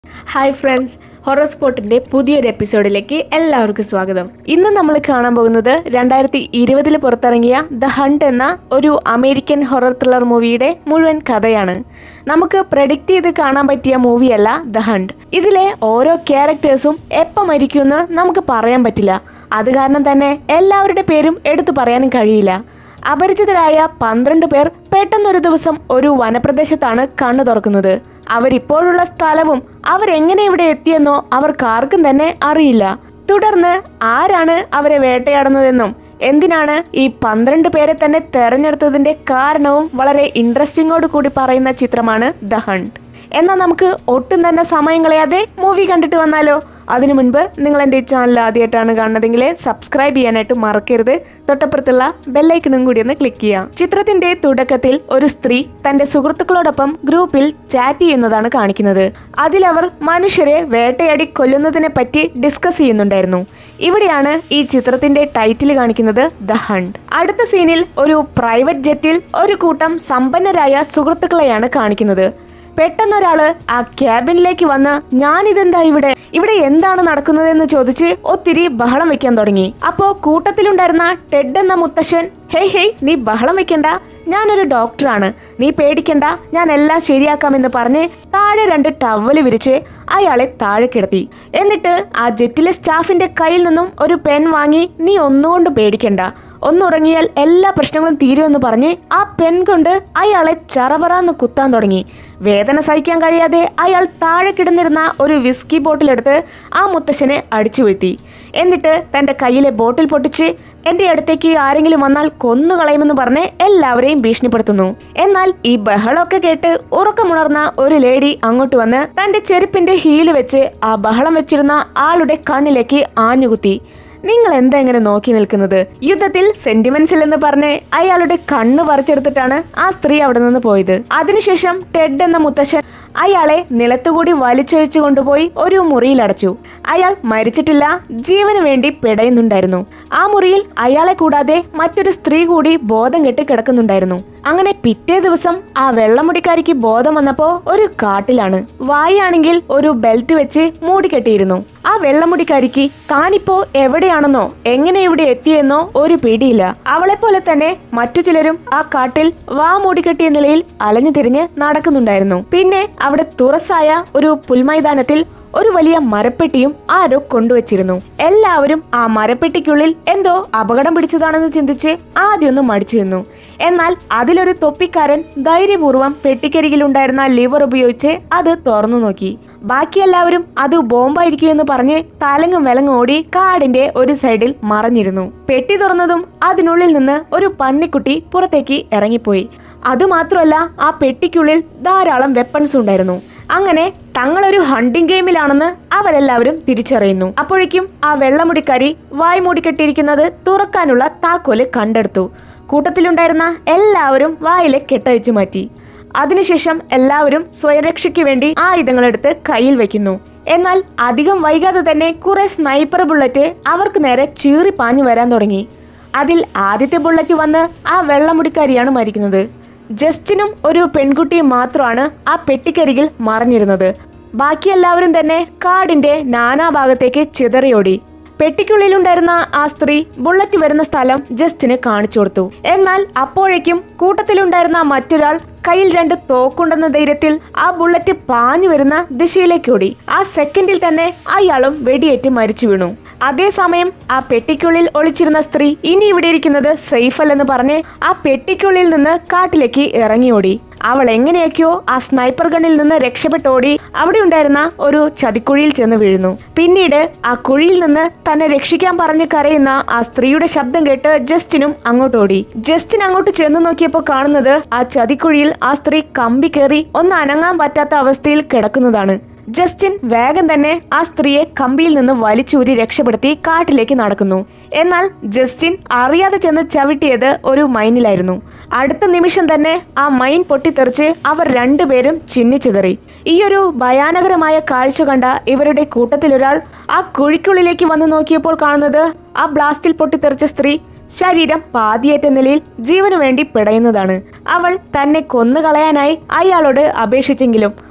hi friends ഹൊറോസ്പോട്ടിന്റെ പുതിയൊരു എപ്പിസോഡിലേക്ക് എല്ലാവർക്കും സ്വാഗതം ഇന്ന് നമ്മൾ കാണാൻ പോകുന്നത് രണ്ടായിരത്തി ഇരുപതിൽ പുറത്തിറങ്ങിയ ദ ഹണ്ട് എന്ന ഒരു അമേരിക്കൻ ഹൊറർ ത്രില്ലർ മൂവിയുടെ മുഴുവൻ കഥയാണ് നമുക്ക് പ്രഡിക്റ്റ് ചെയ്ത് കാണാൻ പറ്റിയ മൂവിയല്ല ദ ഹണ്ട് ഇതിലെ ഓരോ ക്യാരക്ടേഴ്സും എപ്പോൾ മരിക്കുമെന്ന് നമുക്ക് പറയാൻ പറ്റില്ല അത് കാരണം തന്നെ എല്ലാവരുടെ പേരും എടുത്തു പറയാനും കഴിയില്ല അപരിചിതരായ പന്ത്രണ്ട് പേർ പെട്ടെന്നൊരു ദിവസം ഒരു വനപ്രദേശത്താണ് കണ്ണു തുറക്കുന്നത് അവരിപ്പോഴുള്ള സ്ഥലവും അവരെങ്ങനെ ഇവിടെ എത്തിയെന്നോ അവർക്കാർക്കും തന്നെ അറിയില്ല തുടർന്ന് ആരാണ് അവരെ വേട്ടയാടുന്നതെന്നും എന്തിനാണ് ഈ പന്ത്രണ്ട് പേരെ തന്നെ തെരഞ്ഞെടുത്തതിന്റെ കാരണവും വളരെ ഇൻട്രസ്റ്റിങ്ങോട് കൂടി പറയുന്ന ചിത്രമാണ് ദ ഹണ്ട് എന്നാൽ നമുക്ക് ഒട്ടും തന്നെ സമയം കളയാതെ മൂവി കണ്ടിട്ട് വന്നാലോ അതിനു മുൻപ് നിങ്ങൾ എൻ്റെ ഈ ചാനൽ ആദ്യമായിട്ടാണ് കാണുന്നതെങ്കിൽ സബ്സ്ക്രൈബ് ചെയ്യാനായിട്ട് മറക്കരുത് തൊട്ടപ്പുറത്തുള്ള ബെല്ലൈക്കണും കൂടി ഒന്ന് ക്ലിക്ക് ചെയ്യാം ചിത്രത്തിന്റെ തുടക്കത്തിൽ ഒരു സ്ത്രീ തന്റെ സുഹൃത്തുക്കളോടൊപ്പം ഗ്രൂപ്പിൽ ചാറ്റ് ചെയ്യുന്നതാണ് കാണിക്കുന്നത് അതിലവർ മനുഷ്യരെ വേട്ടയാടി കൊല്ലുന്നതിനെ പറ്റി ഡിസ്കസ് ചെയ്യുന്നുണ്ടായിരുന്നു ഇവിടെയാണ് ഈ ചിത്രത്തിന്റെ ടൈറ്റിൽ കാണിക്കുന്നത് ദ ഹണ്ട് അടുത്ത സീനിൽ ഒരു പ്രൈവറ്റ് ജെറ്റിൽ ഒരു കൂട്ടം സമ്പന്നരായ സുഹൃത്തുക്കളെയാണ് കാണിക്കുന്നത് പെട്ടെന്നൊരാള് ആ ക്യാബിനിലേക്ക് വന്ന് ഞാനിതെന്താ ഇവിടെ ഇവിടെ എന്താണ് നടക്കുന്നതെന്ന് ചോദിച്ച് ഒത്തിരി ബഹളം വെക്കാൻ തുടങ്ങി അപ്പോ കൂട്ടത്തിലുണ്ടായിരുന്ന ടെഡ് എന്ന മുത്തശ്ശൻ ഹേയ് ഹേയ് നീ ബഹളം വെക്കണ്ട ഞാനൊരു ഡോക്ടറാണ് നീ പേടിക്കണ്ട ഞാൻ എല്ലാം ശരിയാക്കാമെന്ന് പറഞ്ഞ് താഴെ രണ്ട് ടവല് വിരിച്ച് അയാളെ താഴെ കിടത്തി എന്നിട്ട് ആ ജെറ്റിലെ സ്റ്റാഫിന്റെ കയ്യിൽ നിന്നും ഒരു പെൻ വാങ്ങി നീ ഒന്നുകൊണ്ട് പേടിക്കണ്ട ഒന്നുറങ്ങിയാൽ എല്ലാ പ്രശ്നങ്ങളും തീരുമെന്ന് പറഞ്ഞ് ആ പെൻ കൊണ്ട് അയാളെ ചറപറാന്ന് കുത്താൻ തുടങ്ങി വേദന സഹിക്കാൻ കഴിയാതെ അയാൾ താഴെ കിടന്നിരുന്ന ഒരു വിസ്കി ബോട്ടിലെടുത്ത് ആ മുത്തശ്ശനെ അടിച്ചു വീഴ്ത്തി എന്നിട്ട് തന്റെ കയ്യിലെ ബോട്ടിൽ പൊട്ടിച്ച് എന്റെ അടുത്തേക്ക് ആരെങ്കിലും വന്നാൽ കൊന്നുകളയുമെന്ന് പറഞ്ഞ് എല്ലാവരെയും ഭീഷണിപ്പെടുത്തുന്നു എന്നാൽ ഈ ബഹളമൊക്കെ കേട്ട് ഉറക്കമുണർന്ന ഒരു ലേഡി അങ്ങോട്ട് വന്ന് തന്റെ ചെരുപ്പിന്റെ ഹീല് വെച്ച് ആ ബഹളം വെച്ചിരുന്ന ആളുടെ കണ്ണിലേക്ക് ആഞ്ഞുകുത്തി നിങ്ങൾ എന്താ ഇങ്ങനെ നോക്കി നിൽക്കുന്നത് യുദ്ധത്തിൽ സെന്റിമെന്റ്സ് ഇല്ലെന്ന് പറഞ്ഞ് അയാളുടെ കണ്ണ് പറിച്ചെടുത്തിട്ടാണ് ആ സ്ത്രീ അവിടെ നിന്ന് പോയത് അതിനുശേഷം ടെഡ് എന്ന മുത്തശ്ശൻ അയാളെ നിലത്തുകൂടി വലിച്ചഴിച്ചു കൊണ്ടുപോയി ഒരു മുറിയിൽ അടച്ചു അയാൾ മരിച്ചിട്ടില്ല ജീവന് വേണ്ടി പിടയുന്നുണ്ടായിരുന്നു ആ മുറിയിൽ അയാളെ കൂടാതെ മറ്റൊരു സ്ത്രീ കൂടി ബോധം കെട്ട് കിടക്കുന്നുണ്ടായിരുന്നു അങ്ങനെ പിറ്റേ ദിവസം ആ വെള്ളമുടിക്കാരിക്ക് ബോധം വന്നപ്പോ ഒരു കാട്ടിലാണ് വായാണെങ്കിൽ ഒരു ബെൽറ്റ് വെച്ച് മൂടിക്കെട്ടിയിരുന്നു ആ വെള്ളമുടിക്കാരിക്ക് താനിപ്പോ എവിടെയാണെന്നോ എങ്ങനെ ഇവിടെ എത്തിയെന്നോ ഒരു പിടിയില്ല അവളെ പോലെ തന്നെ മറ്റു ചിലരും ആ കാട്ടിൽ വാ മൂടിക്കെട്ടിയ നിലയിൽ അലഞ്ഞു തിരിഞ്ഞ് നടക്കുന്നുണ്ടായിരുന്നു പിന്നെ അവിടെ തുറസായ ഒരു പുൽമൈതാനത്തിൽ ഒരു വലിയ മരപ്പെട്ടിയും ആരോ കൊണ്ടുവച്ചിരുന്നു എല്ലാവരും ആ മരപ്പെട്ടിക്കുള്ളിൽ എന്തോ അപകടം പിടിച്ചതാണെന്ന് ചിന്തിച്ച് ആദ്യമൊന്നും മടിച്ചു നിന്നു എന്നാൽ അതിലൊരു തൊപ്പിക്കാരൻ ധൈര്യപൂർവ്വം പെട്ടിക്കരികിലുണ്ടായിരുന്ന ലിവർ ഉപയോഗിച്ച് അത് തുറന്നു നോക്കി ബാക്കി എല്ലാവരും അത് ബോംബായിരിക്കുമെന്ന് പറഞ്ഞ് തലങ്ങും വിലങ്ങും ഓടി കാടിന്റെ ഒരു സൈഡിൽ മറഞ്ഞിരുന്നു പെട്ടി തുറന്നതും അതിനുള്ളിൽ നിന്ന് ഒരു പന്നിക്കുട്ടി പുറത്തേക്ക് ഇറങ്ങിപ്പോയി അതുമാത്രമല്ല ആ പെട്ടിക്കുള്ളിൽ ധാരാളം വെപ്പൺസ് ഉണ്ടായിരുന്നു അങ്ങനെ തങ്ങളൊരു ഹണ്ടിങ് ഗെയിമിലാണെന്ന് അവരെല്ലാവരും തിരിച്ചറിയുന്നു അപ്പോഴേക്കും ആ വെള്ളമുടിക്കാരി വായ് മൂടിക്കെട്ടിയിരിക്കുന്നത് തുറക്കാനുള്ള താക്കോല് കണ്ടെടുത്തു കൂട്ടത്തിലുണ്ടായിരുന്ന എല്ലാവരും വായിലെ കെട്ടഴിച്ചു മാറ്റി അതിനുശേഷം എല്ലാവരും സ്വയരക്ഷയ്ക്ക് വേണ്ടി ആയുധങ്ങളെടുത്ത് കയ്യിൽ വെക്കുന്നു എന്നാൽ അധികം വൈകാതെ തന്നെ കുറെ സ്നൈപ്പർ ബുള്ളറ്റ് അവർക്ക് നേരെ ചീറി പാഞ്ഞു വരാൻ തുടങ്ങി അതിൽ ആദ്യത്തെ ബുള്ളറ്റ് വന്ന് ആ വെള്ളമുടിക്കാരിയാണ് മരിക്കുന്നത് ജസ്റ്റിനും ഒരു പെൺകുട്ടിയും മാത്രമാണ് ആ പെട്ടിക്കരികിൽ മറഞ്ഞിരുന്നത് ബാക്കി എല്ലാവരും തന്നെ കാടിന്റെ നാനാഭാഗത്തേക്ക് ചിതറിയോടി പെട്ടിക്കുള്ളിലുണ്ടായിരുന്ന ആ സ്ത്രീ ബുള്ളറ്റ് വരുന്ന സ്ഥലം ജസ്റ്റിന് കാണിച്ചു കൊടുത്തു എന്നാൽ അപ്പോഴേക്കും കൂട്ടത്തിലുണ്ടായിരുന്ന മറ്റൊരാൾ കയ്യിൽ രണ്ട് തോക്കുണ്ടെന്ന ധൈര്യത്തിൽ ആ ബുള്ളറ്റ് പാഞ്ഞു വരുന്ന ദിശയിലേക്കോടി ആ സെക്കൻഡിൽ തന്നെ അയാളും വെടിയേറ്റ് മരിച്ചു വീണു അതേസമയം ആ പെട്ടിക്കുള്ളിൽ ഒളിച്ചിരുന്ന സ്ത്രീ ഇനി ഇവിടെ ഇരിക്കുന്നത് സേഫ് അല്ലെന്ന് പറഞ്ഞ് ആ പെട്ടിക്കുള്ളിൽ നിന്ന് കാട്ടിലേക്ക് ഇറങ്ങിയോടി അവൾ എങ്ങനെയൊക്കെയോ ആ സ്നൈപ്പർ ഗണ്ണിൽ നിന്ന് രക്ഷപ്പെട്ടോടി അവിടെ ഉണ്ടായിരുന്ന ഒരു ചതിക്കുഴിയിൽ ചെന്ന് വീഴുന്നു പിന്നീട് ആ കുഴിയിൽ നിന്ന് തന്നെ രക്ഷിക്കാൻ പറഞ്ഞ് കരയുന്ന ആ സ്ത്രീയുടെ ശബ്ദം കേട്ട് ജസ്റ്റിനും അങ്ങോട്ടോടി ജസ്റ്റിൻ അങ്ങോട്ട് ചെന്ന് നോക്കിയപ്പോൾ കാണുന്നത് ആ ചതിക്കുഴിയിൽ ആ സ്ത്രീ കമ്പി കയറി ഒന്ന് അനങ്ങാൻ പറ്റാത്ത അവസ്ഥയിൽ കിടക്കുന്നതാണ് ജസ്റ്റിൻ വേഗം തന്നെ ആ സ്ത്രീയെ കമ്പിയിൽ നിന്ന് വലിച്ചൂരി രക്ഷപ്പെടുത്തി കാട്ടിലേക്ക് നടക്കുന്നു എന്നാൽ ജസ്റ്റിൻ അറിയാതെ ചെന്ന് ചവിട്ടിയത് ഒരു മൈനിലായിരുന്നു അടുത്ത നിമിഷം തന്നെ ആ മൈൻ പൊട്ടിത്തെറിച്ച് അവർ രണ്ടുപേരും ചിന്നിച്ചിതറി ഈയൊരു ഭയാനകരമായ കാഴ്ച കണ്ട ഇവരുടെ കൂട്ടത്തിലൊരാൾ ആ കുഴിക്കുള്ളിലേക്ക് വന്നു നോക്കിയപ്പോൾ കാണുന്നത് ആ ബ്ലാസ്റ്റിൽ പൊട്ടിത്തെറിച്ച സ്ത്രീ ശരീരം പാതിയേറ്റ നിലയിൽ ജീവനു വേണ്ടി പിടയുന്നതാണ് അവൾ തന്നെ കൊന്നുകളയാനായി അയാളോട് അപേക്ഷിച്ചെങ്കിലും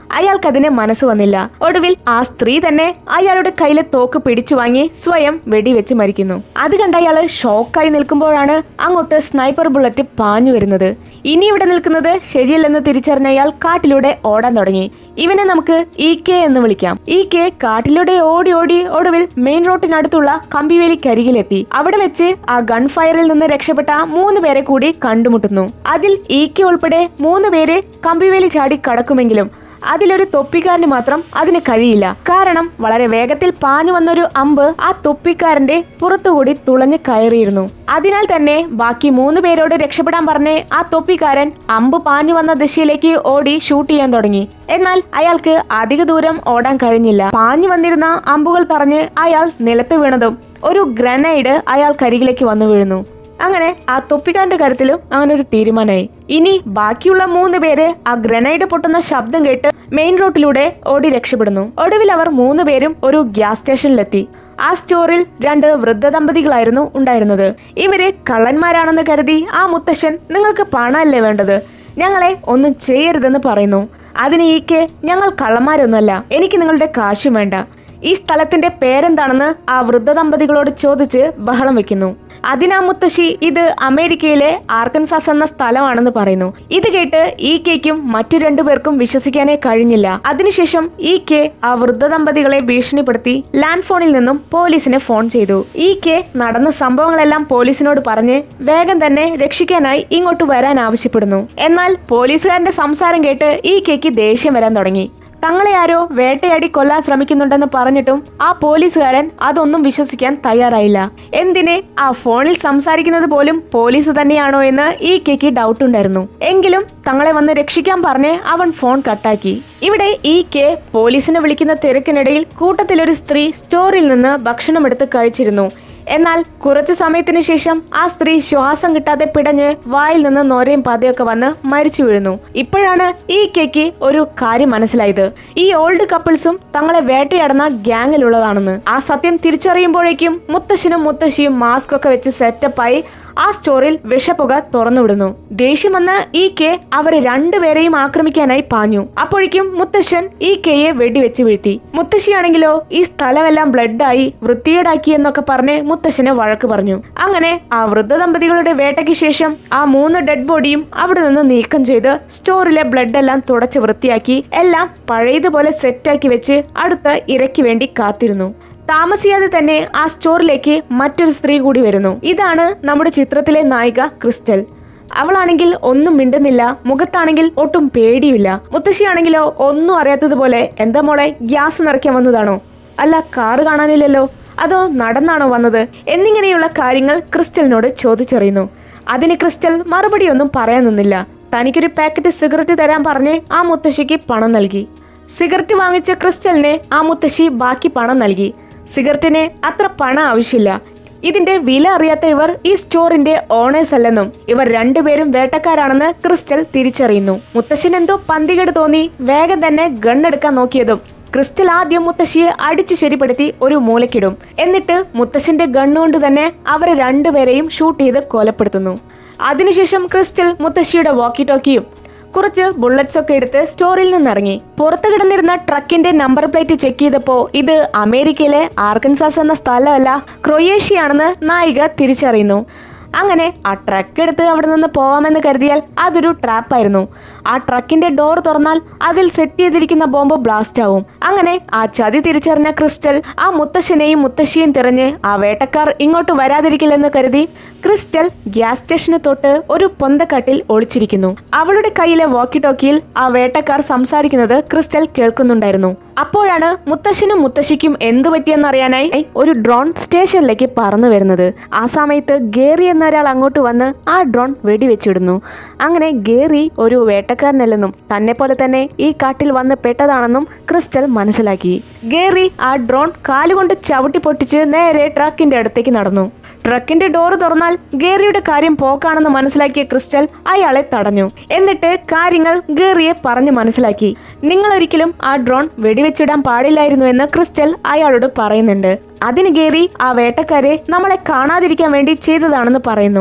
അയാൾക്കതിന് മനസ്സ് വന്നില്ല ഒടുവിൽ ആ സ്ത്രീ തന്നെ അയാളുടെ കയ്യിലെ തോക്ക് പിടിച്ചു വാങ്ങി സ്വയം വെടിവെച്ച് മരിക്കുന്നു അത് കണ്ട അയാള് ഷോക്കായി നിൽക്കുമ്പോഴാണ് അങ്ങോട്ട് സ്നൈപ്പർ ബുള്ളറ്റ് പാഞ്ഞു വരുന്നത് ഇനി ഇവിടെ നിൽക്കുന്നത് ശരിയല്ലെന്ന് തിരിച്ചറിഞ്ഞ അയാൾ കാട്ടിലൂടെ ഓടാൻ തുടങ്ങി ഇവനെ നമുക്ക് ഇ കെ എന്ന് വിളിക്കാം ഇ കെ കാട്ടിലൂടെ ഓടി ഓടി ഒടുവിൽ മെയിൻ റോഡിനടുത്തുള്ള കമ്പിവേലിക്കരികിലെത്തി അവിടെ വെച്ച് ആ ഗൺ ഫയറിൽ നിന്ന് രക്ഷപ്പെട്ട മൂന്ന് പേരെ കൂടി കണ്ടുമുട്ടുന്നു അതിൽ ഇ കെ ഉൾപ്പെടെ മൂന്ന് പേര് കമ്പിവേലി ചാടി കടക്കുമെങ്കിലും അതിലൊരു തൊപ്പിക്കാരന് മാത്രം അതിന് കഴിയില്ല കാരണം വളരെ വേഗത്തിൽ പാഞ്ഞു വന്നൊരു അമ്പ് ആ തൊപ്പിക്കാരന്റെ പുറത്തുകൂടി തുളഞ്ഞു കയറിയിരുന്നു അതിനാൽ തന്നെ ബാക്കി മൂന്ന് പേരോട് രക്ഷപ്പെടാൻ പറഞ്ഞ് ആ തൊപ്പിക്കാരൻ അമ്പ് പാഞ്ഞു വന്ന ദിശയിലേക്ക് ഓടി ഷൂട്ട് ചെയ്യാൻ തുടങ്ങി എന്നാൽ അയാൾക്ക് അധിക ദൂരം ഓടാൻ കഴിഞ്ഞില്ല പാഞ്ഞു വന്നിരുന്ന അമ്പുകൾ തറഞ്ഞ് അയാൾ നിലത്ത് വീണതും ഒരു ഗ്രനൈഡ് അയാൾക്കരികിലേക്ക് വന്നു വീഴുന്നു അങ്ങനെ ആ തൊപ്പിക്കാരന്റെ കാര്യത്തിലും അങ്ങനെ ഒരു തീരുമാനമായി ഇനി ബാക്കിയുള്ള മൂന്ന് പേര് ആ ഗ്രനൈഡ് പൊട്ടുന്ന ശബ്ദം കേട്ട് മെയിൻ റോഡിലൂടെ ഓടി രക്ഷപ്പെടുന്നു ഒടുവിൽ അവർ മൂന്ന് പേരും ഒരു ഗ്യാസ് സ്റ്റേഷനിലെത്തി ആ സ്റ്റോറിൽ രണ്ട് വൃദ്ധ ദമ്പതികളായിരുന്നു ഉണ്ടായിരുന്നത് ഇവര് കള്ളന്മാരാണെന്ന് കരുതി ആ മുത്തശ്ശൻ നിങ്ങൾക്ക് പണമല്ലേ വേണ്ടത് ഞങ്ങളെ ഒന്നും ചെയ്യരുതെന്ന് പറയുന്നു അതിന് ഈക്കെ ഞങ്ങൾ കള്ളന്മാരൊന്നുമല്ല എനിക്ക് നിങ്ങളുടെ കാശും വേണ്ട ഈ സ്ഥലത്തിന്റെ പേരെന്താണെന്ന് ആ വൃദ്ധ ദമ്പതികളോട് ചോദിച്ച് ബഹളം വെക്കുന്നു അതിനാ മുത്തശ്ശി ഇത് അമേരിക്കയിലെ ആർക്കൻസാസ് എന്ന സ്ഥലമാണെന്ന് പറയുന്നു ഇത് കേട്ട് ഈ കെക്കും മറ്റു രണ്ടുപേർക്കും വിശ്വസിക്കാനേ കഴിഞ്ഞില്ല അതിനുശേഷം ഈ കെ ആ വൃദ്ധ ദമ്പതികളെ ഭീഷണിപ്പെടുത്തി ലാൻഡ് ഫോണിൽ നിന്നും പോലീസിന് ഫോൺ ചെയ്തു ഈ കെ നടന്ന സംഭവങ്ങളെല്ലാം പോലീസിനോട് പറഞ്ഞ് വേഗം തന്നെ രക്ഷിക്കാനായി ഇങ്ങോട്ട് വരാൻ ആവശ്യപ്പെടുന്നു എന്നാൽ പോലീസുകാരന്റെ സംസാരം കേട്ട് ഈ കെക്ക് ദേഷ്യം വരാൻ തുടങ്ങി തങ്ങളെ ആരോ വേട്ടയാടി കൊല്ലാൻ ശ്രമിക്കുന്നുണ്ടെന്ന് പറഞ്ഞിട്ടും ആ പോലീസുകാരൻ അതൊന്നും വിശ്വസിക്കാൻ തയ്യാറായില്ല എന്തിനെ ആ ഫോണിൽ സംസാരിക്കുന്നത് പോലും പോലീസ് തന്നെയാണോ എന്ന് ഈ കെക്ക് ഡൗട്ട് ഉണ്ടായിരുന്നു എങ്കിലും തങ്ങളെ വന്ന് രക്ഷിക്കാൻ പറഞ്ഞ് അവൻ ഫോൺ കട്ടാക്കി ഇവിടെ ഈ കെ പോലീസിനെ വിളിക്കുന്ന തിരക്കിനിടയിൽ കൂട്ടത്തിലൊരു സ്ത്രീ സ്റ്റോറിൽ നിന്ന് ഭക്ഷണം എടുത്ത് കഴിച്ചിരുന്നു എന്നാൽ കുറച്ചു സമയത്തിന് ശേഷം ആ സ്ത്രീ ശ്വാസം കിട്ടാതെ പിടഞ്ഞ് വായിൽ നിന്ന് നോരയും പതയൊക്കെ വന്ന് മരിച്ചു വീഴുന്നു ഇപ്പോഴാണ് ഈ കേക്ക് ഒരു കാര്യം മനസ്സിലായത് ഈ ഓൾഡ് കപ്പിൾസും തങ്ങളെ വേട്ടയാടുന്ന ഗ്യാങ്ങിലുള്ളതാണെന്ന് ആ സത്യം തിരിച്ചറിയുമ്പോഴേക്കും മുത്തശ്ശനും മുത്തശ്ശിയും മാസ്ക് ഒക്കെ വെച്ച് സെറ്റപ്പായി ആ സ്റ്റോറിൽ വിഷപ്പുക തുറന്നുവിടുന്നു ദേഷ്യം വന്ന ഈ കെ അവരെ രണ്ടുപേരെയും ആക്രമിക്കാനായി പാഞ്ഞു അപ്പോഴേക്കും മുത്തശ്ശൻ ഈ കെയെ വെടിവെച്ച് വീഴ്ത്തി മുത്തശ്ശിയാണെങ്കിലോ ഈ സ്ഥലമെല്ലാം ബ്ലഡായി വൃത്തികേടാക്കി എന്നൊക്കെ പറഞ്ഞ് മുത്തശ്ശന് വഴക്ക് പറഞ്ഞു അങ്ങനെ ആ വൃദ്ധ ദമ്പതികളുടെ വേട്ടയ്ക്ക് ശേഷം ആ മൂന്ന് ഡെഡ് ബോഡിയും അവിടെ നിന്ന് നീക്കം ചെയ്ത് സ്റ്റോറിലെ ബ്ലഡ് എല്ലാം തുടച്ച് വൃത്തിയാക്കി എല്ലാം പഴയതുപോലെ സെറ്റാക്കി വെച്ച് അടുത്ത ഇരയ്ക്ക് വേണ്ടി കാത്തിരുന്നു താമസിയാതെ തന്നെ ആ സ്റ്റോറിലേക്ക് മറ്റൊരു സ്ത്രീ കൂടി വരുന്നു ഇതാണ് നമ്മുടെ ചിത്രത്തിലെ നായിക ക്രിസ്റ്റൽ അവളാണെങ്കിൽ ഒന്നും മിണ്ടുന്നില്ല മുഖത്താണെങ്കിൽ ഒട്ടും പേടിയില്ല മുത്തശ്ശിയാണെങ്കിലോ ഒന്നും അറിയാത്തതുപോലെ എന്താ മോളെ ഗ്യാസ് നിറയ്ക്കാൻ വന്നതാണോ അല്ല കാറ് കാണാനില്ലല്ലോ അതോ നടന്നാണോ വന്നത് എന്നിങ്ങനെയുള്ള കാര്യങ്ങൾ ക്രിസ്റ്റലിനോട് ചോദിച്ചറിയുന്നു അതിന് ക്രിസ്റ്റൽ മറുപടിയൊന്നും പറയാൻ നിന്നില്ല തനിക്കൊരു പാക്കറ്റ് സിഗരറ്റ് തരാൻ പറഞ്ഞ് ആ മുത്തശ്ശിക്ക് പണം നൽകി സിഗരറ്റ് വാങ്ങിച്ച ക്രിസ്റ്റലിന് ആ മുത്തശ്ശി ബാക്കി പണം നൽകി സിഗരറ്റിന് അത്ര പണം ആവശ്യമില്ല ഇതിന്റെ വില അറിയാത്ത ഇവർ ഈ സ്റ്റോറിന്റെ ഓണേഴ്സ് അല്ലെന്നും ഇവർ രണ്ടുപേരും വേട്ടക്കാരാണെന്ന് ക്രിസ്റ്റൽ തിരിച്ചറിയുന്നു മുത്തശ്ശൻ എന്തോ പന്തികേട് തോന്നി വേഗം തന്നെ ഗണ്ണെടുക്കാൻ നോക്കിയതും ക്രിസ്റ്റൽ ആദ്യം മുത്തശ്ശിയെ അടിച്ചു ശരിപ്പെടുത്തി ഒരു മൂലക്കിടും എന്നിട്ട് മുത്തശ്ശന്റെ ഗണ്ണുകൊണ്ട് തന്നെ അവരെ രണ്ടുപേരെയും ഷൂട്ട് ചെയ്ത് കൊലപ്പെടുത്തുന്നു അതിനുശേഷം ക്രിസ്റ്റൽ മുത്തശ്ശിയുടെ വോക്കി ടോക്കിയും കുറച്ച് ബുള്ളറ്റ്സ് ഒക്കെ എടുത്ത് സ്റ്റോറിൽ നിന്നിറങ്ങി പുറത്ത് കിടന്നിരുന്ന ട്രക്കിന്റെ നമ്പർ പ്ലേറ്റ് ചെക്ക് ചെയ്തപ്പോ ഇത് അമേരിക്കയിലെ ആർക്കൻസാസ് എന്ന സ്ഥലമല്ല ക്രൊയേഷ്യയാണെന്ന് നായിക തിരിച്ചറിയുന്നു അങ്ങനെ ആ ട്രക്ക് എടുത്ത് അവിടെ നിന്ന് പോവാമെന്ന് കരുതിയാൽ അതൊരു ട്രാപ്പായിരുന്നു ആ ട്രക്കിന്റെ ഡോർ തുറന്നാൽ അതിൽ സെറ്റ് ചെയ്തിരിക്കുന്ന ബോംബ് ബ്ലാസ്റ്റ് ആവും അങ്ങനെ ആ ചതി തിരിച്ചറിഞ്ഞ ക്രിസ്റ്റൽ ആ മുത്തശ്ശനെയും മുത്തശ്ശിയും തിരഞ്ഞ് ആ വേട്ടക്കാർ ഇങ്ങോട്ട് വരാതിരിക്കില്ലെന്ന് കരുതി ക്രിസ്റ്റൽ ഗ്യാസ് സ്റ്റേഷന് തൊട്ട് ഒരു പൊന്തക്കാട്ടിൽ ഒളിച്ചിരിക്കുന്നു അവളുടെ കയ്യിലെ വോക്കി ടോക്കിയിൽ ആ വേട്ടക്കാർ സംസാരിക്കുന്നത് ക്രിസ്റ്റൽ കേൾക്കുന്നുണ്ടായിരുന്നു അപ്പോഴാണ് മുത്തശ്ശനും മുത്തശ്ശിക്കും എന്തു പറ്റിയെന്നറിയാനായി ഒരു ഡ്രോൺ സ്റ്റേഷനിലേക്ക് പറന്നു വരുന്നത് ആ സമയത്ത് ഗേറി എന്ന ഒരാൾ അങ്ങോട്ട് വന്ന് ആ ഡ്രോൺ വെടിവെച്ചിടുന്നു അങ്ങനെ ഗേറി ഒരു വേട്ടക്കാരനല്ലെന്നും തന്നെ പോലെ തന്നെ ഈ കാട്ടിൽ വന്ന് പെട്ടതാണെന്നും ക്രിസ്റ്റൽ മനസ്സിലാക്കി ഗേറി ആ ഡ്രോൺ കാലുകൊണ്ട് ചവിട്ടി പൊട്ടിച്ച് നേരെ ട്രക്കിന്റെ അടുത്തേക്ക് നടന്നു ട്രക്കിന്റെ ഡോർ തുറന്നാൽ ഗേറിയുടെ കാര്യം പോക്കാണെന്ന് മനസ്സിലാക്കിയ ക്രിസ്റ്റൽ അയാളെ തടഞ്ഞു എന്നിട്ട് കാര്യങ്ങൾ ഗേറിയെ പറഞ്ഞു മനസ്സിലാക്കി നിങ്ങൾ ഒരിക്കലും ആ ഡ്രോൺ വെടിവെച്ചിടാൻ പാടില്ലായിരുന്നു എന്ന് ക്രിസ്റ്റൽ അയാളോട് പറയുന്നുണ്ട് അതിന് ഗേറി ആ വേട്ടക്കാരെ നമ്മളെ കാണാതിരിക്കാൻ വേണ്ടി ചെയ്തതാണെന്ന് പറയുന്നു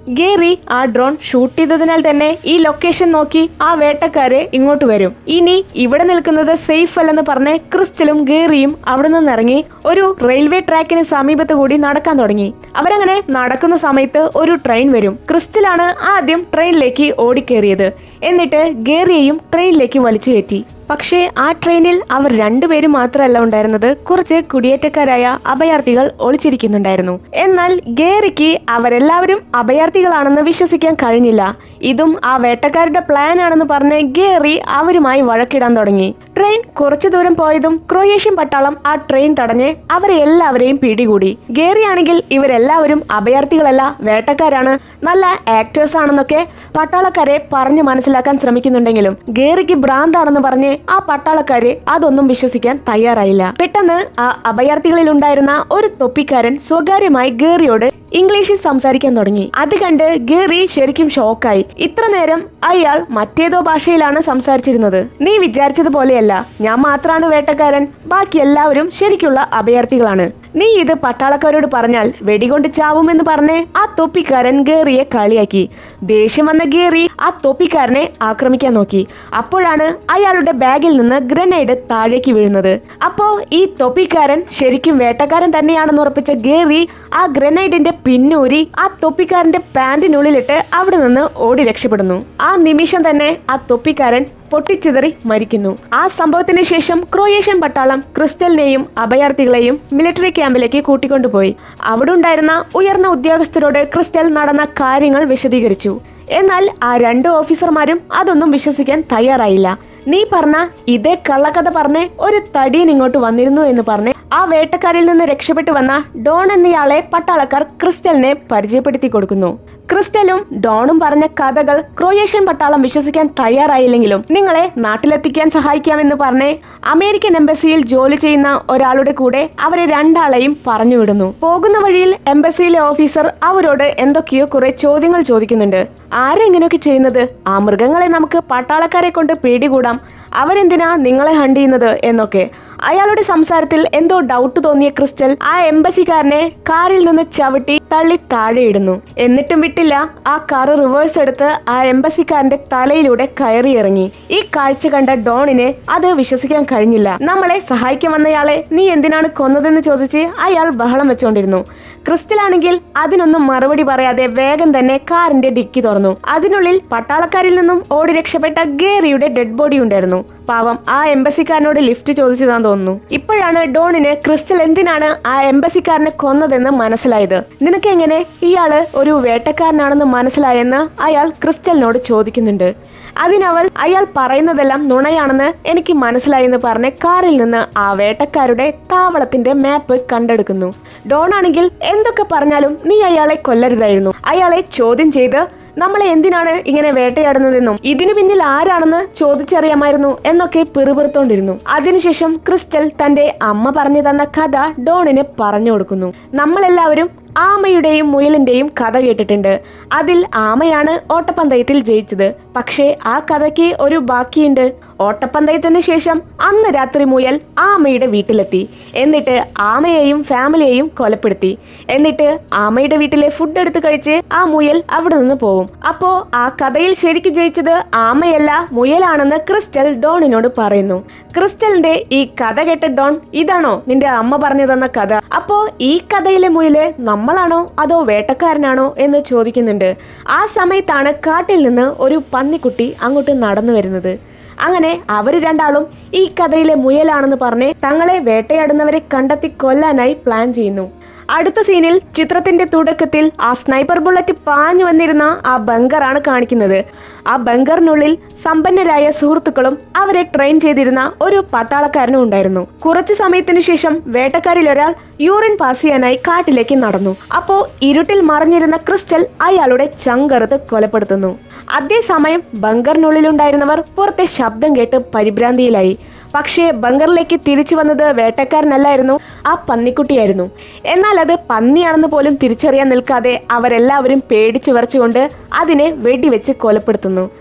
ഗേറി ആ ഡ്രോൺ ഷൂട്ട് ചെയ്തതിനാൽ തന്നെ ഈ ലൊക്കേഷൻ നോക്കി ആ വേട്ടക്കാര് ഇങ്ങോട്ട് വരും ഇനി ഇവിടെ നിൽക്കുന്നത് സേഫ് അല്ലെന്ന് പറഞ്ഞ് ക്രിസ്റ്റലും ഗേറിയും അവിടെ നിന്ന് ഇറങ്ങി ഒരു റെയിൽവേ ട്രാക്കിന് സമീപത്ത് കൂടി നടക്കാൻ തുടങ്ങി അവരങ്ങനെ നടക്കുന്ന സമയത്ത് ഒരു ട്രെയിൻ വരും ക്രിസ്റ്റലാണ് ആദ്യം ട്രെയിനിലേക്ക് ഓടിക്കേറിയത് എന്നിട്ട് ഗേറിയെയും ട്രെയിനിലേക്ക് വലിച്ചു കയറ്റി പക്ഷേ ആ ട്രെയിനിൽ അവർ രണ്ടുപേരും മാത്രമല്ല ഉണ്ടായിരുന്നത് കുറച്ച് കുടിയേറ്റക്കാരായ അഭയാർത്ഥികൾ ഒളിച്ചിരിക്കുന്നുണ്ടായിരുന്നു എന്നാൽ ഗേറിക്ക് അവരെല്ലാവരും അഭയാർത്ഥികളാണെന്ന് വിശ്വസിക്കാൻ കഴിഞ്ഞില്ല ഇതും ആ വേട്ടക്കാരുടെ പ്ലാൻ ആണെന്ന് പറഞ്ഞ് ഗേറി അവരുമായി വഴക്കിടാൻ തുടങ്ങി ട്രെയിൻ കുറച്ചു ദൂരം പോയതും ക്രൊയേഷ്യൻ പട്ടാളം ആ ട്രെയിൻ തടഞ്ഞ് അവരെ എല്ലാവരെയും പിടികൂടി ഗേറിയാണെങ്കിൽ ഇവരെല്ലാവരും അഭയാർത്ഥികളല്ല വേട്ടക്കാരാണ് നല്ല ആക്ടേഴ്സ് ആണെന്നൊക്കെ പട്ടാളക്കാരെ പറഞ്ഞു മനസ്സിലാക്കാൻ ശ്രമിക്കുന്നുണ്ടെങ്കിലും ഗേറിക്ക് ഭ്രാന്താണെന്ന് പറഞ്ഞ് ആ പട്ടാളക്കാര് അതൊന്നും വിശ്വസിക്കാൻ തയ്യാറായില്ല പെട്ടെന്ന് ആ അഭയാർത്ഥികളിൽ ഉണ്ടായിരുന്ന ഒരു തൊപ്പിക്കാരൻ സ്വകാര്യമായി ഗേറിയോട് ഇംഗ്ലീഷിൽ സംസാരിക്കാൻ തുടങ്ങി അത് കണ്ട് ഗേറി ശരിക്കും ഷോക്കായി ഇത്ര നേരം അയാൾ മറ്റേതോ ഭാഷയിലാണ് സംസാരിച്ചിരുന്നത് നീ വിചാരിച്ചതുപോലെയല്ല ഞാൻ മാത്രമാണ് വേട്ടക്കാരൻ ബാക്കി എല്ലാവരും ശരിക്കുള്ള അഭയാർത്ഥികളാണ് നീ ഇത് പട്ടാളക്കാരോട് പറഞ്ഞാൽ വെടികൊണ്ട് ചാവുമെന്ന് പറഞ്ഞ് ആ തൊപ്പിക്കാരൻ ഗേറിയെ കളിയാക്കി ദേഷ്യം വന്ന ഗേറി ആ തൊപ്പിക്കാരനെ ആക്രമിക്കാൻ നോക്കി അപ്പോഴാണ് അയാളുടെ ബാഗിൽ നിന്ന് ഗ്രനേഡ് താഴേക്ക് വീഴുന്നത് അപ്പോ ഈ തൊപ്പിക്കാരൻ ശരിക്കും വേട്ടക്കാരൻ തന്നെയാണെന്ന് ഉറപ്പിച്ച ഗേറി ആ ഗ്രനേഡിന്റെ പിന്നൂരി ആ തൊപ്പിക്കാരന്റെ പാന്റിനുള്ളിലിട്ട് അവിടെ നിന്ന് ഓടി രക്ഷപ്പെടുന്നു ആ നിമിഷം തന്നെ ആ തൊപ്പിക്കാരൻ പൊട്ടിച്ചിതറി മരിക്കുന്നു ആ സംഭവത്തിന് ശേഷം ക്രൊയേഷ്യൻ പട്ടാളം ക്രിസ്റ്റലിനെയും അഭയാർത്ഥികളെയും മിലിറ്ററി ക്യാമ്പിലേക്ക് കൂട്ടിക്കൊണ്ടുപോയി അവിടെ ഉണ്ടായിരുന്ന ഉയർന്ന ഉദ്യോഗസ്ഥരോട് ക്രിസ്റ്റൽ നടന്ന കാര്യങ്ങൾ വിശദീകരിച്ചു എന്നാൽ ആ രണ്ട് ഓഫീസർമാരും അതൊന്നും വിശ്വസിക്കാൻ തയ്യാറായില്ല നീ പറഞ്ഞ ഇതേ കള്ളക്കഥ പറഞ്ഞ് ഒരു തടിയൻ ഇങ്ങോട്ട് വന്നിരുന്നു എന്ന് പറഞ്ഞ് ആ വേട്ടക്കാരിൽ നിന്ന് രക്ഷപ്പെട്ടു വന്ന ഡോൺ എന്നയാളെ പട്ടാളക്കാർ ക്രിസ്റ്റലിനെ പരിചയപ്പെടുത്തി കൊടുക്കുന്നു ക്രിസ്റ്റലും ഡോണും പറഞ്ഞ കഥകൾ ക്രൊയേഷ്യൻ പട്ടാളം വിശ്വസിക്കാൻ തയ്യാറായില്ലെങ്കിലും നിങ്ങളെ നാട്ടിലെത്തിക്കാൻ സഹായിക്കാമെന്ന് പറഞ്ഞ് അമേരിക്കൻ എംബസിയിൽ ജോലി ചെയ്യുന്ന ഒരാളുടെ കൂടെ അവരെ രണ്ടാളെയും പറഞ്ഞുവിടുന്നു പോകുന്ന വഴിയിൽ എംബസിയിലെ ഓഫീസർ അവരോട് എന്തൊക്കെയോ കുറെ ചോദ്യങ്ങൾ ചോദിക്കുന്നുണ്ട് ആരെങ്ങനെയൊക്കെ ചെയ്യുന്നത് ആ മൃഗങ്ങളെ നമുക്ക് പട്ടാളക്കാരെ കൊണ്ട് പിടികൂടാം അവരെന്തിനാ നിങ്ങളെ ഹണ്ട് ചെയ്യുന്നത് എന്നൊക്കെ അയാളുടെ സംസാരത്തിൽ എന്തോ ഡൗട്ട് തോന്നിയ ക്രിസ്റ്റൽ ആ എംബസിക്കാരനെ കാറിൽ നിന്ന് ചവിട്ടി തള്ളി താഴെയിടുന്നു എന്നിട്ടും വിട്ടില്ല ആ കാറ് റിവേഴ്സ് എടുത്ത് ആ എംബസിക്കാരന്റെ തലയിലൂടെ കയറി ഇറങ്ങി ഈ കാഴ്ച കണ്ട ഡോണിന് അത് വിശ്വസിക്കാൻ കഴിഞ്ഞില്ല നമ്മളെ സഹായിക്കാൻ വന്നയാളെ നീ എന്തിനാണ് കൊന്നതെന്ന് ചോദിച്ച് അയാൾ ബഹളം വെച്ചുകൊണ്ടിരുന്നു ക്രിസ്റ്റലാണെങ്കിൽ അതിനൊന്നും മറുപടി പറയാതെ വേഗം തന്നെ കാറിന്റെ ഡിക്കി തുറന്നു അതിനുള്ളിൽ പട്ടാളക്കാരിൽ നിന്നും ഓടി രക്ഷപ്പെട്ട ഗേറിയുടെ ഡെഡ് ബോഡി ഉണ്ടായിരുന്നു പാവം ആ എംബസിക്കാരനോട് ലിഫ്റ്റ് ചോദിച്ചതാന്ന് തോന്നുന്നു ഇപ്പോഴാണ് ഡോണിന് ക്രിസ്റ്റൽ എന്തിനാണ് ആ എംബസിക്കാരനെ കൊന്നതെന്ന് മനസ്സിലായത് നിനക്ക് എങ്ങനെ ഇയാള് ഒരു വേട്ടക്കാരനാണെന്ന് മനസ്സിലായെന്ന് അയാൾ ക്രിസ്റ്റലിനോട് ചോദിക്കുന്നുണ്ട് അതിനവൾ അയാൾ പറയുന്നതെല്ലാം നുണയാണെന്ന് എനിക്ക് മനസ്സിലായെന്ന് പറഞ്ഞ് കാറിൽ നിന്ന് ആ വേട്ടക്കാരുടെ താവളത്തിന്റെ മാപ്പ് കണ്ടെടുക്കുന്നു ഡോണാണെങ്കിൽ എന്തൊക്കെ പറഞ്ഞാലും നീ അയാളെ കൊല്ലരുതായിരുന്നു അയാളെ ചോദ്യം ചെയ്ത് നമ്മളെ എന്തിനാണ് ഇങ്ങനെ വേട്ടയാടുന്നതെന്നും ഇതിനു പിന്നിൽ ആരാണെന്ന് ചോദിച്ചറിയാമായിരുന്നു എന്നൊക്കെ പിറുപിറുത്തോണ്ടിരുന്നു അതിനുശേഷം ക്രിസ്റ്റൽ തന്റെ അമ്മ പറഞ്ഞു തന്ന കഥ ഡോണിന് പറഞ്ഞു കൊടുക്കുന്നു നമ്മളെല്ലാവരും ആമയുടെയും മുയലിന്റെയും കഥ കേട്ടിട്ടുണ്ട് അതിൽ ആമയാണ് ഓട്ടപ്പന്തയത്തിൽ ജയിച്ചത് പക്ഷേ ആ കഥയ്ക്ക് ഒരു ബാക്കിയുണ്ട് ഓട്ടപ്പന്തയത്തിന് ശേഷം അന്ന് രാത്രി മുയൽ ആമയുടെ വീട്ടിലെത്തി എന്നിട്ട് ആമയെയും ഫാമിലിയെയും കൊലപ്പെടുത്തി എന്നിട്ട് ആമയുടെ വീട്ടിലെ ഫുഡ് എടുത്ത് കഴിച്ച് ആ മുയൽ അവിടെ നിന്ന് പോവും അപ്പോ ആ കഥയിൽ ശരിക്ക് ജയിച്ചത് ആമയല്ല മുയലാണെന്ന് ക്രിസ്റ്റൽ ഡോണിനോട് പറയുന്നു ക്രിസ്റ്റലിന്റെ ഈ കഥ കേട്ട ഡോൺ ഇതാണോ നിന്റെ അമ്മ പറഞ്ഞു തന്ന കഥ അപ്പോ ഈ കഥയിലെ മുയല് നമ്മളാണോ അതോ വേട്ടക്കാരനാണോ എന്ന് ചോദിക്കുന്നുണ്ട് ആ സമയത്താണ് കാട്ടിൽ നിന്ന് ഒരു പന്നിക്കുട്ടി അങ്ങോട്ട് നടന്നു വരുന്നത് അങ്ങനെ അവർ രണ്ടാളും ഈ കഥയിലെ മുയലാണെന്ന് പറഞ്ഞ് തങ്ങളെ വേട്ടയാടുന്നവരെ കണ്ടെത്തി കൊല്ലാനായി പ്ലാൻ ചെയ്യുന്നു അടുത്ത സീനിൽ ചിത്രത്തിന്റെ തുടക്കത്തിൽ ആ സ്നൈപ്പർ ബുള്ളറ്റ് പാഞ്ഞു വന്നിരുന്ന ആ ബങ്കറാണ് കാണിക്കുന്നത് ആ ബങ്കറിനുള്ളിൽ സമ്പന്നരായ സുഹൃത്തുക്കളും അവരെ ട്രെയിൻ ചെയ്തിരുന്ന ഒരു പട്ടാളക്കാരനും ഉണ്ടായിരുന്നു കുറച്ചു സമയത്തിനു ശേഷം വേട്ടക്കാരിൽ ഒരാൾ യൂറിൻ പാസ് ചെയ്യാനായി കാട്ടിലേക്ക് നടന്നു അപ്പോ ഇരുട്ടിൽ മറിഞ്ഞിരുന്ന ക്രിസ്റ്റൽ അയാളുടെ ചങ്കറുത്ത് കൊലപ്പെടുത്തുന്നു അതേസമയം ബങ്കറിനുള്ളിലുണ്ടായിരുന്നവർ പുറത്തെ ശബ്ദം കേട്ട് പരിഭ്രാന്തിയിലായി പക്ഷേ ബങ്കറിലേക്ക് തിരിച്ചു വന്നത് വേട്ടക്കാരനല്ലായിരുന്നു ആ പന്നിക്കുട്ടിയായിരുന്നു എന്നാൽ അത് പന്നിയാണെന്ന് പോലും തിരിച്ചറിയാൻ നിൽക്കാതെ അവരെല്ലാവരും പേടിച്ചു വിറച്ചുകൊണ്ട് അതിനെ വെടിവെച്ച് കൊലപ്പെടുത്തുന്നു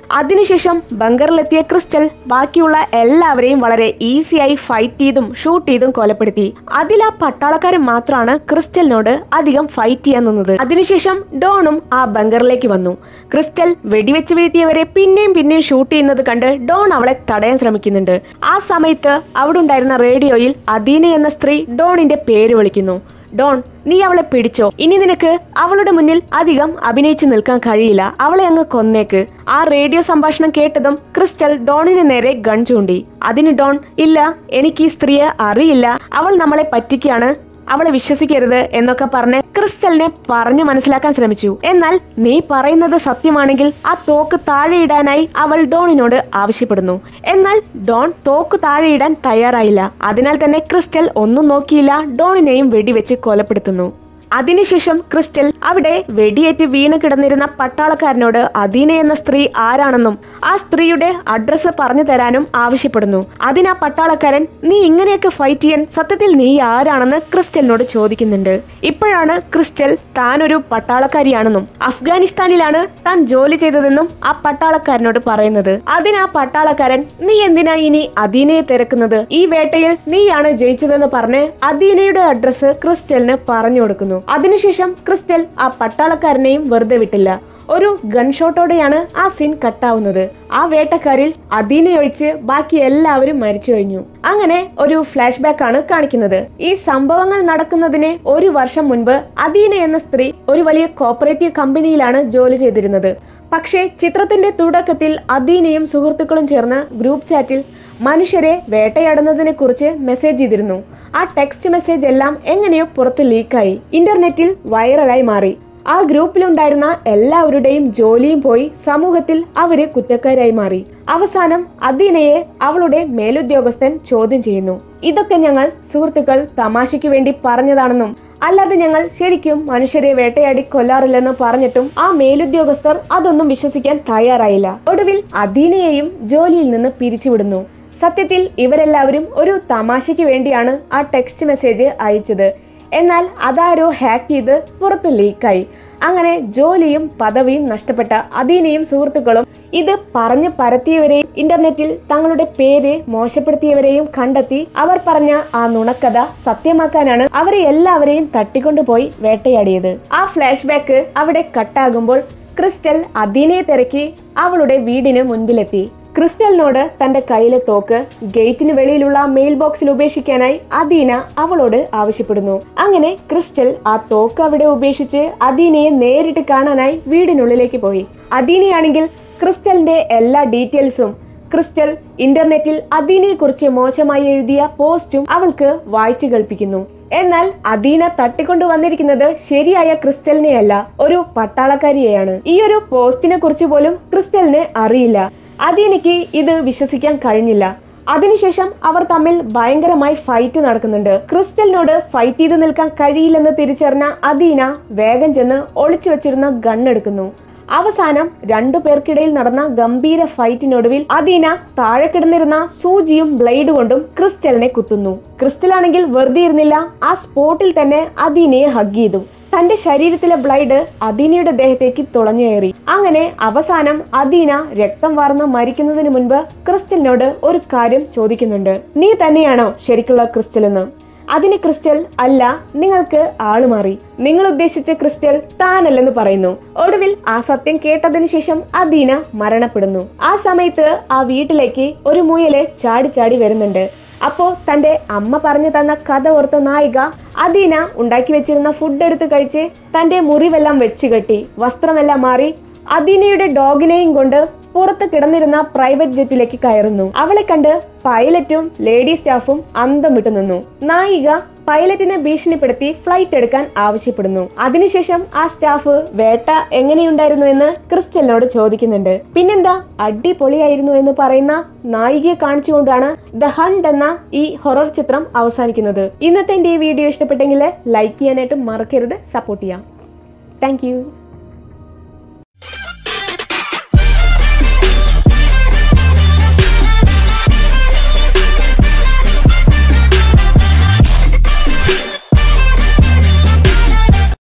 അതിനുശേഷം ബങ്കറിലെത്തിയ ക്രിസ്റ്റൽ ബാക്കിയുള്ള എല്ലാവരെയും വളരെ ഈസിയായി ഫൈറ്റ് ചെയ്തും ഷൂട്ട് ചെയ്തും കൊലപ്പെടുത്തി അതിൽ ആ പട്ടാളക്കാരൻ മാത്രമാണ് ക്രിസ്റ്റലിനോട് അധികം ഫൈറ്റ് ചെയ്യാൻ നിന്നത് അതിനുശേഷം ഡോണും ആ ബങ്കറിലേക്ക് വന്നു ക്രിസ്റ്റൽ വെടിവെച്ച് വീഴ്ത്തിയവരെ പിന്നെയും പിന്നെയും ഷൂട്ട് ചെയ്യുന്നത് കണ്ട് ഡോൺ അവളെ തടയാൻ ശ്രമിക്കുന്നുണ്ട് ആ സമയത്ത് അവിടെ ഉണ്ടായിരുന്ന റേഡിയോയിൽ അദീന എന്ന സ്ത്രീ ഡോണിന്റെ പേര് വിളിക്കുന്നു ഡോൺ നീ അവളെ പിടിച്ചോ ഇനി നിനക്ക് അവളുടെ മുന്നിൽ അധികം അഭിനയിച്ചു നിൽക്കാൻ കഴിയില്ല അവളെ അങ്ങ് കൊന്നേക്ക് ആ റേഡിയോ സംഭാഷണം കേട്ടതും ക്രിസ്റ്റൽ ഡോണിന് നേരെ ഗൺ ചൂണ്ടി അതിന് ഡോൺ ഇല്ല എനിക്ക് ഈ സ്ത്രീയെ അറിയില്ല അവൾ നമ്മളെ പറ്റിക്കാണ് അവളെ വിശ്വസിക്കരുത് എന്നൊക്കെ പറഞ്ഞ് ക്രിസ്റ്റലിനെ പറഞ്ഞു മനസ്സിലാക്കാൻ ശ്രമിച്ചു എന്നാൽ നീ പറയുന്നത് സത്യമാണെങ്കിൽ ആ തോക്ക് താഴെയിടാനായി അവൾ ഡോണിനോട് ആവശ്യപ്പെടുന്നു എന്നാൽ ഡോൺ തോക്ക് താഴെയിടാൻ തയ്യാറായില്ല അതിനാൽ തന്നെ ക്രിസ്റ്റൽ ഒന്നും നോക്കിയില്ല ഡോണിനെയും വെടിവെച്ച് കൊലപ്പെടുത്തുന്നു അതിനുശേഷം ക്രിസ്റ്റൽ അവിടെ വെടിയേറ്റ് വീണ് കിടന്നിരുന്ന പട്ടാളക്കാരനോട് അദീന എന്ന സ്ത്രീ ആരാണെന്നും ആ സ്ത്രീയുടെ അഡ്രസ്സ് പറഞ്ഞു തരാനും ആവശ്യപ്പെടുന്നു അതിന് ആ പട്ടാളക്കാരൻ നീ ഇങ്ങനെയൊക്കെ ഫൈറ്റ് ചെയ്യാൻ സത്യത്തിൽ നീ ആരാണെന്ന് ക്രിസ്റ്റലിനോട് ചോദിക്കുന്നുണ്ട് ഇപ്പോഴാണ് ക്രിസ്റ്റൽ താൻ ഒരു പട്ടാളക്കാരിയാണെന്നും അഫ്ഗാനിസ്ഥാനിലാണ് താൻ ജോലി ചെയ്തതെന്നും ആ പട്ടാളക്കാരനോട് പറയുന്നത് അതിന് ആ പട്ടാളക്കാരൻ നീ എന്തിനാ ഇനി അദീനയെ തിരക്കുന്നത് ഈ വേട്ടയിൽ നീയാണ് ജയിച്ചതെന്ന് പറഞ്ഞ് അദീനയുടെ അഡ്രസ്സ് ക്രിസ്റ്റലിന് പറഞ്ഞു കൊടുക്കുന്നു അതിനുശേഷം ക്രിസ്റ്റൽ ആ പട്ടാളക്കാരനെയും വെറുതെ വിട്ടില്ല ഒരു ഗൺഷോട്ടോടെയാണ് ആ സീൻ കട്ടാവുന്നത് ആ വേട്ടക്കാരിൽ അദീനയൊഴിച്ച് ബാക്കി എല്ലാവരും മരിച്ചു കഴിഞ്ഞു അങ്ങനെ ഒരു ഫ്ലാഷ് ബാക്ക് ആണ് കാണിക്കുന്നത് ഈ സംഭവങ്ങൾ നടക്കുന്നതിന് ഒരു വർഷം മുൻപ് അദീന എന്ന സ്ത്രീ ഒരു വലിയ കോപ്പറേറ്റീവ് കമ്പനിയിലാണ് ജോലി ചെയ്തിരുന്നത് പക്ഷേ ചിത്രത്തിന്റെ തുടക്കത്തിൽ അദീനയും സുഹൃത്തുക്കളും ചേർന്ന് ഗ്രൂപ്പ് ചാറ്റിൽ മനുഷ്യരെ വേട്ടയാടുന്നതിനെ കുറിച്ച് മെസ്സേജ് ചെയ്തിരുന്നു ആ ടെക്സ്റ്റ് മെസ്സേജ് എല്ലാം എങ്ങനെയോ പുറത്ത് ലീക്കായി ഇന്റർനെറ്റിൽ വൈറലായി മാറി ആ ഗ്രൂപ്പിലുണ്ടായിരുന്ന എല്ലാവരുടെയും ജോലിയും പോയി സമൂഹത്തിൽ അവര് കുറ്റക്കാരായി മാറി അവസാനം അദീനയെ അവളുടെ മേലുദ്യോഗസ്ഥൻ ചോദ്യം ചെയ്യുന്നു ഇതൊക്കെ ഞങ്ങൾ സുഹൃത്തുക്കൾ തമാശയ്ക്ക് വേണ്ടി പറഞ്ഞതാണെന്നും അല്ലാതെ ഞങ്ങൾ ശരിക്കും മനുഷ്യരെ വേട്ടയാടി കൊല്ലാറില്ലെന്ന് പറഞ്ഞിട്ടും ആ മേലുദ്യോഗസ്ഥർ അതൊന്നും വിശ്വസിക്കാൻ തയ്യാറായില്ല ഒടുവിൽ അദീനയെയും ജോലിയിൽ നിന്ന് പിരിച്ചുവിടുന്നു സത്യത്തിൽ ഇവരെല്ലാവരും ഒരു തമാശയ്ക്ക് വേണ്ടിയാണ് ആ ടെക്സ്റ്റ് മെസ്സേജ് അയച്ചത് എന്നാൽ അതാരോ ഹാക്ക് ചെയ്ത് പുറത്ത് ലീക്കായി അങ്ങനെ ജോലിയും പദവിയും നഷ്ടപ്പെട്ട അദീനയും സുഹൃത്തുക്കളും ഇത് പറഞ്ഞു പരത്തിയവരെയും ഇന്റർനെറ്റിൽ തങ്ങളുടെ പേര് മോശപ്പെടുത്തിയവരെയും കണ്ടെത്തി അവർ പറഞ്ഞ ആ നുണക്കഥ സത്യമാക്കാനാണ് അവരെ എല്ലാവരെയും തട്ടിക്കൊണ്ടുപോയി വേട്ടയാടിയത് ആ ഫ്ലാഷ് ബാക്ക് അവിടെ കട്ടാകുമ്പോൾ ക്രിസ്റ്റൽ അദീനയെ തിരക്കി അവളുടെ വീടിന് മുൻപിലെത്തി ക്രിസ്റ്റലിനോട് തന്റെ കയ്യിലെ തോക്ക് ഗേറ്റിന് വെളിയിലുള്ള മെയിൽ ബോക്സിൽ ഉപേക്ഷിക്കാനായി അദീന അവളോട് ആവശ്യപ്പെടുന്നു അങ്ങനെ ക്രിസ്റ്റൽ ആ തോക്ക് അവിടെ ഉപേക്ഷിച്ച് അദീനയെ നേരിട്ട് കാണാനായി വീടിനുള്ളിലേക്ക് പോയി അദീനയാണെങ്കിൽ ക്രിസ്റ്റലിന്റെ എല്ലാ ഡീറ്റെയിൽസും ക്രിസ്റ്റൽ ഇന്റർനെറ്റിൽ അദീനയെ കുറിച്ച് മോശമായി എഴുതിയ പോസ്റ്റും അവൾക്ക് വായിച്ചു കേൾപ്പിക്കുന്നു എന്നാൽ അദീന തട്ടിക്കൊണ്ടു വന്നിരിക്കുന്നത് ശരിയായ ക്രിസ്റ്റലിനെയല്ല ഒരു പട്ടാളക്കാരിയെയാണ് ഈ ഒരു പോസ്റ്റിനെ കുറിച്ച് പോലും ക്രിസ്റ്റലിന് അറിയില്ല അദീനയ്ക്ക് ഇത് വിശ്വസിക്കാൻ കഴിഞ്ഞില്ല അതിനുശേഷം അവർ തമ്മിൽ ഭയങ്കരമായി ഫൈറ്റ് നടക്കുന്നുണ്ട് ക്രിസ്റ്റലിനോട് ഫൈറ്റ് ചെയ്ത് നിൽക്കാൻ കഴിയില്ലെന്ന് തിരിച്ചറിഞ്ഞ അദീന വേഗം ചെന്ന് ഒളിച്ചു വെച്ചിരുന്ന ഗൺ എടുക്കുന്നു അവസാനം രണ്ടു പേർക്കിടയിൽ നടന്ന ഗംഭീര ഫൈറ്റിനൊടുവിൽ അദീന താഴെ കിടന്നിരുന്ന സൂചിയും ബ്ലേഡ് കൊണ്ടും ക്രിസ്റ്റലിനെ കുത്തുന്നു ക്രിസ്റ്റലാണെങ്കിൽ വെറുതെ ഇരുന്നില്ല ആ സ്പോട്ടിൽ തന്നെ അദീനയെ ഹഗ് ചെയ്തു തന്റെ ശരീരത്തിലെ ബ്ലൈഡ് അദീനയുടെ ദേഹത്തേക്ക് തുളഞ്ഞുകയറി അങ്ങനെ അവസാനം അദീന രക്തം വാർന്ന് മരിക്കുന്നതിന് മുൻപ് ക്രിസ്റ്റലിനോട് ഒരു കാര്യം ചോദിക്കുന്നുണ്ട് നീ തന്നെയാണോ ശരിക്കുള്ള ക്രിസ്റ്റൽ എന്ന് അതിന് ക്രിസ്റ്റൽ അല്ല നിങ്ങൾക്ക് ആള് മാറി നിങ്ങൾ ഉദ്ദേശിച്ച ക്രിസ്റ്റൽ താനല്ലെന്ന് പറയുന്നു ഒടുവിൽ ആ സത്യം കേട്ടതിനു ശേഷം അദീന മരണപ്പെടുന്നു ആ സമയത്ത് ആ വീട്ടിലേക്ക് ഒരു മുയല് ചാടി ചാടി വരുന്നുണ്ട് അപ്പോ തന്റെ അമ്മ പറഞ്ഞു തന്ന കഥ ഓർത്ത നായിക അദീന ഉണ്ടാക്കി വെച്ചിരുന്ന ഫുഡ് എടുത്ത് കഴിച്ച് തന്റെ മുറിവെല്ലാം വെച്ച് കെട്ടി വസ്ത്രമെല്ലാം മാറി അദീനയുടെ ഡോഗിനെയും കൊണ്ട് പുറത്ത് കിടന്നിരുന്ന പ്രൈവറ്റ് ജെറ്റിലേക്ക് കയറുന്നു അവളെ കണ്ട് പൈലറ്റും ലേഡി സ്റ്റാഫും അന്തം വിട്ടു നിന്നു നായിക പൈലറ്റിനെ ഭീഷണിപ്പെടുത്തി ഫ്ലൈറ്റ് എടുക്കാൻ ആവശ്യപ്പെടുന്നു അതിനുശേഷം ആ സ്റ്റാഫ് വേട്ട എങ്ങനെയുണ്ടായിരുന്നു എന്ന് ക്രിസ്റ്റലിനോട് ചോദിക്കുന്നുണ്ട് പിന്നെന്താ അടിപൊളിയായിരുന്നു എന്ന് പറയുന്ന നായികയെ കാണിച്ചുകൊണ്ടാണ് ദ ഹണ്ട് എന്ന ഈ ഹൊറർ ചിത്രം അവസാനിക്കുന്നത് ഇന്നത്തെ എന്റെ ഈ വീഡിയോ ഇഷ്ടപ്പെട്ടെങ്കിൽ ലൈക്ക് ചെയ്യാനായിട്ട് മറക്കരുത് സപ്പോർട്ട് ചെയ്യാം താങ്ക്